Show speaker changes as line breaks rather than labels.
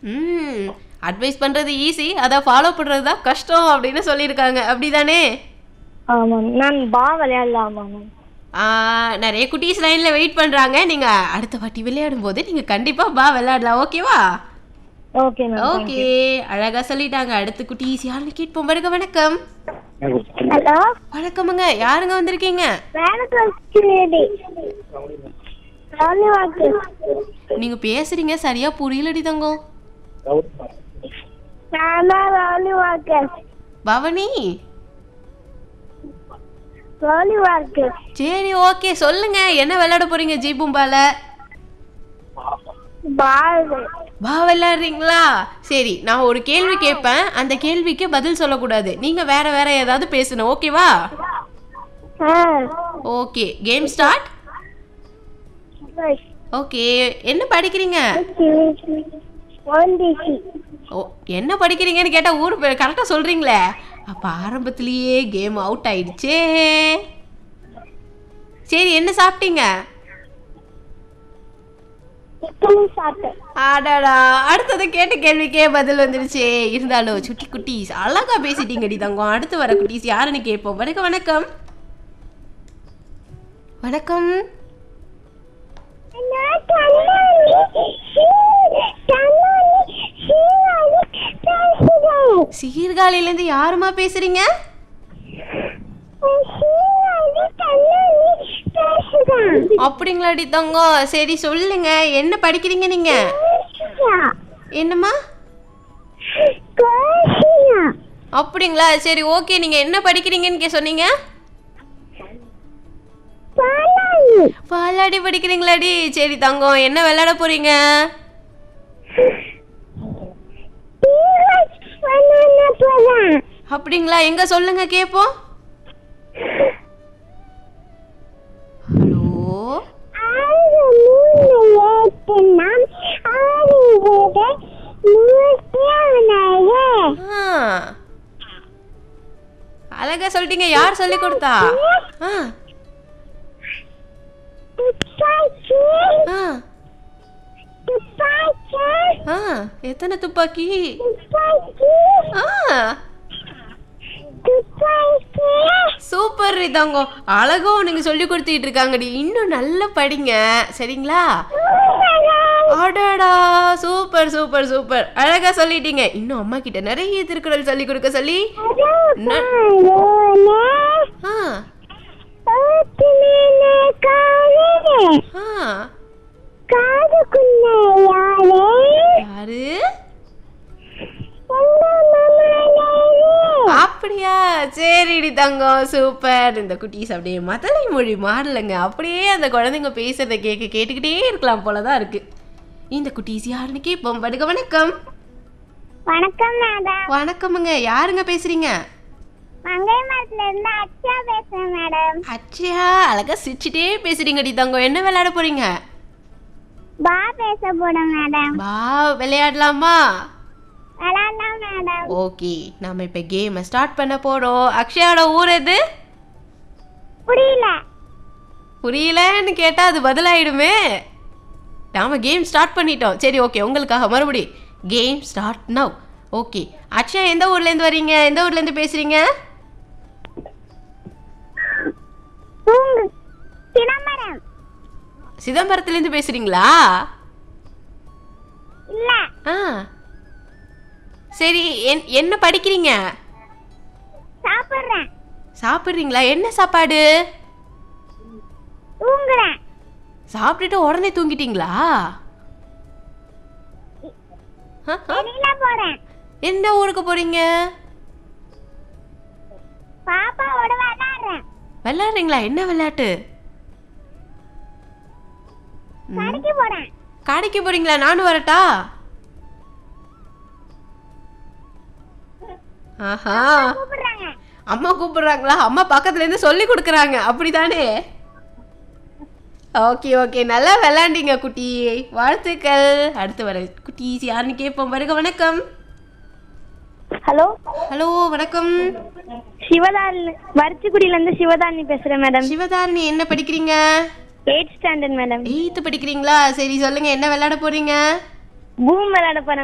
ம் அட்வைஸ் பண்றது ஈஸி அதை ஃபாலோ பண்றது தான் கஷ்டம் அப்படின்னு சொல்லியிருக்காங்க அப்படிதானே
ஆமாம் நான் பா விளையாடலாமா மேம்
ஆ, நிறைய குட்டீஸ் லைன்ல வெயிட் பண்றாங்க நீங்க அடுத்த வாட்டி விளையாடும் போது நீங்க கண்டிப்பா பா விளையாடலாம் ஓகேவா
ஓகே மேம்
ஓகே அழகா சொல்லிட்டாங்க அடுத்த குட்டீஸ் யாருன்னு கேட்போம் பாருங்க வணக்கம்
ஹலோ
வணக்கமுங்க யாருங்க வந்திருக்கீங்க
வேணக்கி ராணிவாக்கு
நீங்க பேசுறீங்க சரியா புரியலடி தங்கம்
நானா ராணிவாக்கு
பவனி
ராணிவாக்கு
சரி ஓகே சொல்லுங்க என்ன விளையாட போறீங்க ஜி பூம்பால
பால்
வா விளையாடுறீங்களா சரி நான் ஒரு கேள்வி கேட்பேன் அந்த கேள்விக்கு பதில் சொல்லக்கூடாது நீங்க வேற வேற ஏதாவது பேசணும் ஓகேவா
ஆ
ஓகே கேம் ஸ்டார்ட் ஓகே என்ன படிக்கிறீங்க
ஒன்றிசி
ஓ என்ன படிக்கிறீங்கன்னு கேட்டா ஊர் பேர் கரெக்டாக சொல்றீங்களே அப்ப ஆரம்பத்திலேயே கேம் அவுட் ஆயிடுச்சே சரி என்ன சாப்பிட்டீங்க
இட்லி சாப்பிட்டேன்
அடடா அடுத்தது கேட்ட கேள்விக்கே பதில் வந்துருச்சே இருந்தாலும் சுட்டி குட்டீஸ் அழகா பேசிட்டீங்கடி தங்கம் அடுத்து வர குட்டீஸ் யாருன்னு கேட்போம் வணக்கம் வணக்கம் வணக்கம் சீர்காழியில இருந்து யாருமா பேசுறீங்க அப்படிங்களாடி தங்கம் சரி சொல்லுங்க என்ன படிக்கிறீங்க நீங்க என்னம்மா அப்படிங்களா சரி ஓகே நீங்க என்ன படிக்கிறீங்கன்னு கே சொன்னீங்க பாலாடி படிக்கிறீங்களாடி சரி தங்கம் என்ன விளையாட போறீங்க அப்படிங்களா எங்க சொல்லுங்க கேப்போம் ஹலோ ஆ. அழகா சொல்லிட்டீங்க யார் சொல்லி கொடுத்தா ஆ ஆ ஆ எத்தனை துப்பாக்கி ஆ சூப்பர் தங்கம் அழகும் நீங்க சொல்லி கொடுத்துட்டு இருக்காங்கடி இன்னும் நல்லா படிங்க சரிங்களா அடடா சூப்பர் சூப்பர் சூப்பர் அழகா சொல்லிட்டீங்க இன்னும் அம்மா கிட்ட நிறைய திருக்குறள் சொல்லி கொடுக்க சொல்லி ந- ஆ ஆ யாரு அப்படியா சரிடி தங்கம் சூப்பர் இந்த குட்டீஸ் அப்படியே மதலை மொழி மாறலங்க அப்படியே அந்த குழந்தைங்க பேசுறத கேட்க கேட்டுக்கிட்டே இருக்கலாம் போலதான் இருக்கு இந்த குட்டீஸ் யாருன்னு கேட்போம் படுக வணக்கம்
வணக்கம் மேடம்
வணக்கமுங்க யாருங்க பேசுறீங்க
மங்கை மரத்துல இருந்து அச்சா பேசுறேன் மேடம்
அச்சியா அழகா சிரிச்சுட்டே பேசுறீங்கடி தங்கம் என்ன விளையாட போறீங்க
பா பேச போறேன் மேடம்
வா விளையாடலாமா
விளாடலாம் மேடம்
ஓகே நாம இப்ப கேமை ஸ்டார்ட் பண்ண போறோம் அக்ஷயாவோட ஊர் எது
புரியல
புரியலன்னு கேட்டா அது பதிலாயிடுமே நாம கேம் ஸ்டார்ட் பண்ணிட்டோம் சரி ஓகே உங்களுக்காக மறுபடி game start now okay Akshaya எந்த ஊர்ல இருந்து வரீங்க எந்த ஊர்ல இருந்து பேசுறீங்க
உங்க சிதம்பரம்
சிதம்பரத்துல இருந்து பேசுறீங்களா
இல்ல
ஆ சரி என்- என்ன படிக்கிறீங்க
சாப்பிடுறேன்
சாப்பிட்றீங்களா என்ன சாப்பாடு
தூங்குறேன்
சாப்பிட்டுட்டு உடனே தூங்கிட்டீங்களா ஆ, ஆ.
வெளியில போறேன்
எந்த ஊருக்கு போறீங்க
பாப்பாவோட விளையாடுறேன்
விளையாடுறீங்களா என்ன விளையாட்டு ம்.
கடைக்கு போறேன்
கடைக்கு போறீங்களா நானும் வரட்டா ஆஹா
கூப்பிடுறாங்க
அம்மா கூப்பிடுறாங்களா அம்மா பக்கத்துல இருந்து சொல்லி கொடுக்குறாங்க அப்படிதானே ஓகே ஓகே நல்லா விளையாண்டீங்க குட்டி வாழ்த்துக்கள் அடுத்து வர குட்டீஸ் யாருன்னு கேட்போம் வருக வணக்கம்
ஹலோ
ஹலோ வணக்கம்
சிவதாரணி வரிச்சிக்குடியில இருந்து சிவதாரணி பேசுறேன் மேடம்
சிவதாரணி என்ன படிக்கிறீங்க
எயிட் ஸ்டாண்டர்ட் மேடம்
எயித்து படிக்கிறீங்களா சரி சொல்லுங்க என்ன விளையாட போறீங்க
பூம் விளையாட போறேன்